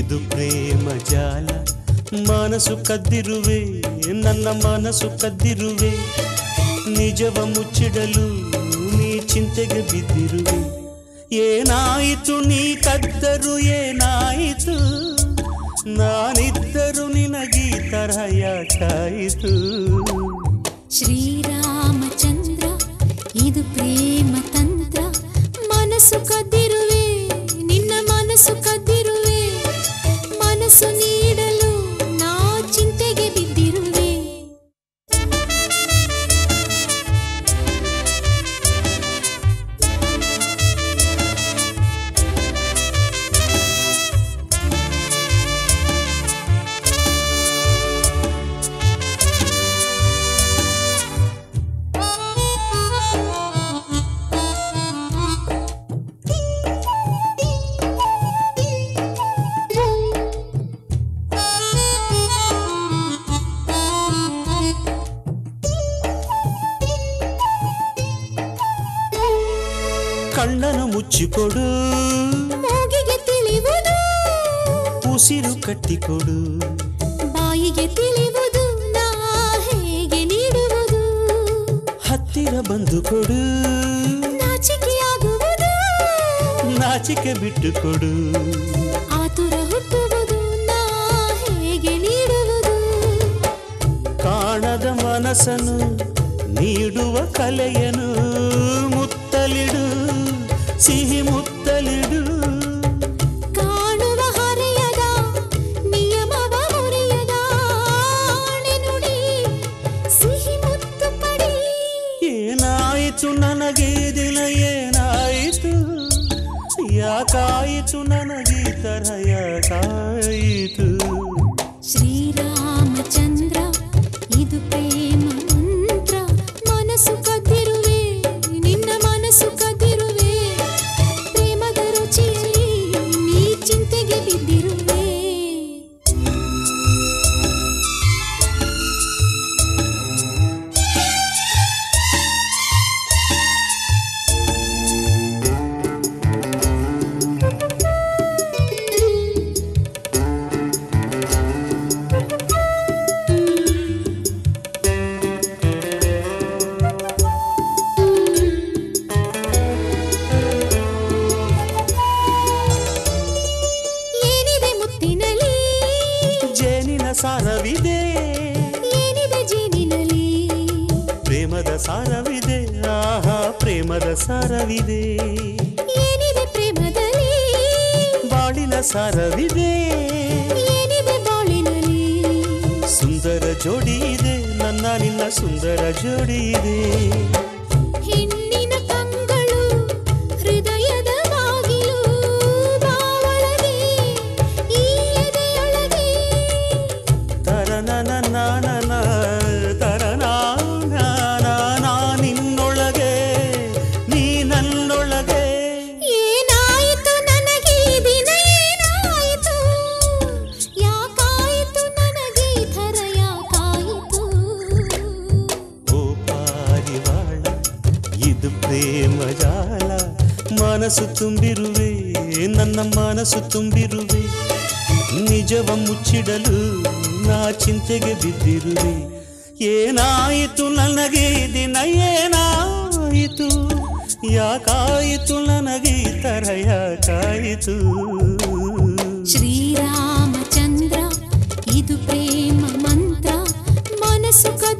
ಇದು ಪ್ರೇಮ ಜಾಲ ಮನಸ್ಸು ಕದ್ದಿರುವೆ ನನ್ನ ಮನಸ್ಸು ಕದ್ದಿರುವೆ ನಿಜವ ಮುಚ್ಚಿಡಲು ನೀ ಚಿಂತೆಗೆ ಬಿದ್ದಿರುವೆ ಏನಾಯಿತು ನೀ ಕದ್ದರು ಏನಾಯಿತು ನಾನಿದ್ದರು ನಿನಗೀ ತರಹ ಯಾಕಾಯಿತು ಶ್ರೀರಾಮಚಂದ್ರ ಇದು ಪ್ರೇಮ ತಂತ್ರ ಮನಸ್ಸು ಕದ್ದಿರುವೆ ನಿನ್ನ ಮನಸ್ಸು ಕದ್ದಿರುವೆ ಮನಸ್ಸು ನೀಡಲು ನಾ ಚಿಂತೆಗೆ ಬಿದ್ದಿರುವೆ ಕಣ್ಣನ್ನು ಮುಚ್ಚಿಕೊಡು ಮೂಗಿಗೆ ತಿಳಿಯುವುದು ಉಸಿರು ಕಟ್ಟಿಕೊಡು ಬಾಯಿಗೆ ತಿಳಿಯುವುದು ನಾ ಹೇಗೆ ನೀಡುವುದು ಹತ್ತಿರ ಬಂದು ಕೊಡು ನಾಚಿಕೆಯಾಗುವುದು ನಾಚಿಕೆ ಬಿಟ್ಟು ಕೊಡು ಆತುರ ಹುಟ್ಟುವುದು ನಾ ಹೇಗೆ ನೀಡುವುದು ಕಾಣದ ಮನಸ್ಸನ್ನು ನೀಡುವ ಕಲೆಯನು ಮುತ್ತಲಿಡು ಸಿಹಿ ಮುತ್ತಲಿಡು ಕಾಣುವ ಹರೆಯದ ನಿಯಮವ ಮುರಿಯದ ಆಣೆ ನುಡಿ ಸಿಹಿ ಮುತ್ತು ಪಡಿ ಏನಾಯಿತು ನನಗೆ ಈ ದಿನ ಏನಾಯಿತು ಯಾಕಾಯಿತು ನನಗೆ ಈ ಥರ ಯಾಕಾಯಿತು ಶ್ರೀರಾಮಚಂದ್ರ ಇದು ಪ್ರೇಮ ಮಂತ್ರ ಮನಸ್ಸು ಕದ್ದಿರುವೆ ನಿನ್ನ ಮನಸ್ಸು ಕದ್ದಿರುವೆ ಪ್ರೇಮದ ರುಚಿಯಲ್ಲಿ ನೀ ಚಿಂತೆಗೆ ಬಿದ್ದಿರುವೆ ಏನಿದೆ ಮುತ್ತಿನಲಿ ಜೇನಿನ ಸಾರವಿದೆ ಏನಿದೆ ಜೇನಿನಲಿ ಪ್ರೇಮದ ಸಾರವಿದೆ ಆಹಾ ಪ್ರೇಮದ ಸಾರವಿದೆ ಏನಿದೆ ಪ್ರೇಮದಲ್ಲಿ ಬಾಳಿನ ಸಾರವಿದೆ ಏನಿದೆ ಬಾಳಿನಲ್ಲಿ ಸುಂದರ ಜೋಡಿ ಇದೆ ನನ್ನ ನಿನ್ನ ಸುಂದರ ಜೋಡಿ ಇದೆ ಹೆಣ್ಣಿನ ಕಂಗಳು ಹೃದಯದ ಬಾಗಿಲು ಬಾವೊಳಗೆ ಈ ಎದೆಯೊಳಗೆ ತರನನ ನಾನನ ತರನಾ ನಿನ್ನೊಳಗೆ ನೀ ನನ್ನೊಳಗೆ ಏನಾಯಿತು ನನಗೆ ಈ ದಿನ ಏನಾಯಿತು ಯಾಕಾಯಿತು ನನಗೆ ಈ ಥರ ಯಾಕಾಯಿತು ಓ ಪಾರಿವಾಳ ಇದು ಪ್ರೇಮ ಜಾಲ ಮನಸ್ಸು ತುಂಬಿರುವೆ ನನ್ನ ಮನಸ್ಸು ತುಂಬಿರುವೆ ನಿಜವ ಮುಚ್ಚಿಡಲು ನಾ ಚಿಂತೆಗೆ ಬಿದ್ದಿರುವೆ ಏನಾಯಿತು ನನಗೆ ಈ ದಿನ ಏನಾಯಿತು ಯಾಕಾಯಿತು ನನಗೆ ಈ ಥರ ಯಾಕಾಯಿತು ಶ್ರೀರಾಮಚಂದ್ರ ಇದು ಪ್ರೇಮ ಮಂತ್ರ ಮನಸ್ಸು ಕದ್ದಿರುವೆ